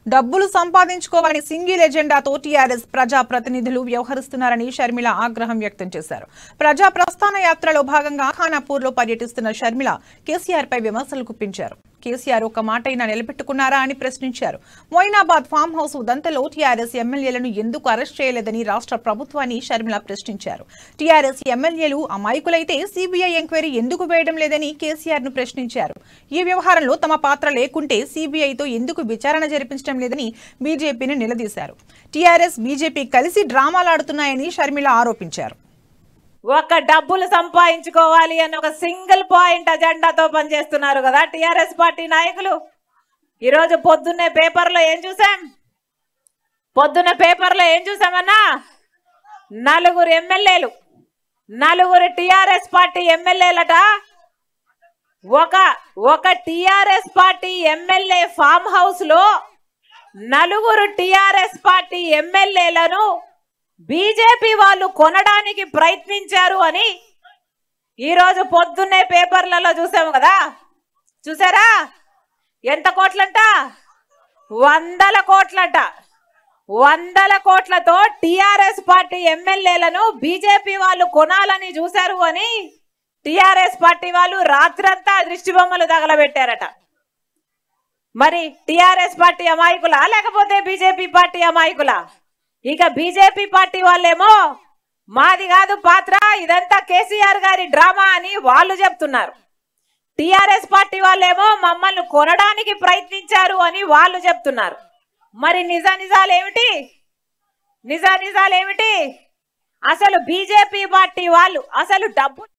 డబ్బులు సంపాదించుకోవాలని single ఎజెండాతో TRS ప్రజా ప్రతినిధులు వ్యవహరిస్తున్నారని షర్మిల ఆగ్రహం వ్యక్తం చేశారు ప్రజా ప్రస్థాన యాత్రలో భాగంగా ఖానాపూర్ లో పర్యటిస్తున్న షర్మిల కేసీఆర్ పై విమర్శలు గుప్పించారు కేసీఆర్ ఒక మాటైనా నిలబెట్టుకున్నారా అని ప్రశ్నించారు మొయినాబాద్ ఫామ్ హౌస్ ఉదంతలో టీఆర్ఎస్ ఎమ్మెల్యేలను ఎందుకు అరెస్ట్ చేయలేదని రాష్ట్ర ప్రభుత్వాన్ని షర్మిల ప్రశ్నించారు టీఆర్ఎస్ ఎమ్మెల్యేలు అమాయకులైతే సీబీఐ ఎంక్వైరీ ఎందుకు వేయడం లేదని కేసీఆర్ ను ప్రశ్నించారు ఈ వ్యవహారంలో తమ పాత్ర లేకుంటే సీబీఐతో ఎందుకు విచారణ జరిపించడం లేదని బీజేపీని నిలదీశారు టీఆర్ఎస్ బీజేపీ కలిసి డ్రామాలాడుతున్నాయని షర్మిల ఆరోపించారు ఒక డబ్బులు సంపాదించుకోవాలి అని ఒక సింగిల్ పాయింట్ అజెండాతో పనిచేస్తున్నారు కదా టిఆర్ఎస్ పార్టీ నాయకులు ఈరోజు పొద్దున్నే పేపర్లో ఏం చూసాం పొద్దున్న పేపర్లో ఏం చూసామన్నా నలుగురు ఎమ్మెల్యేలు నలుగురు టిఆర్ఎస్ పార్టీ ఎమ్మెల్యేలట ఒక ఒక TRS party MLA farm house లో నలుగురు టిఆర్ఎస్ పార్టీ ఎమ్మెల్యేలను బీజేపీ వాళ్ళు కొనడానికి ప్రయత్నించారు అని ఈరోజు పొద్దున్నే పేపర్లలో చూసాము కదా చూసారా ఎంత కోట్లంట వందల కోట్లంట వందల కోట్లతో టిఆర్ఎస్ పార్టీ ఎమ్మెల్యేలను బీజేపీ వాళ్ళు కొనాలని చూశారు అని టిఆర్ఎస్ పార్టీ వాళ్ళు రాత్రంతా దృష్టి బొమ్మలు తగలబెట్టారట మరి టిఆర్ఎస్ పార్టీ అమాయకులా లేకపోతే బీజేపీ పార్టీ అమాయకులా ఇక బీజేపీ పార్టీ వాళ్ళేమో మాది కాదు పాత్ర ఇదంతా కేసీఆర్ గారి డ్రామా అని వాళ్ళు చెప్తున్నారు టిఆర్ఎస్ పార్టీ వాళ్ళేమో మమ్మల్ని కొనడానికి ప్రయత్నించారు అని వాళ్ళు చెప్తున్నారు మరి నిజ నిజాలు ఏమిటి నిజ నిజాలు ఏమిటి అసలు బీజేపీ పార్టీ వాళ్ళు అసలు డబ్బు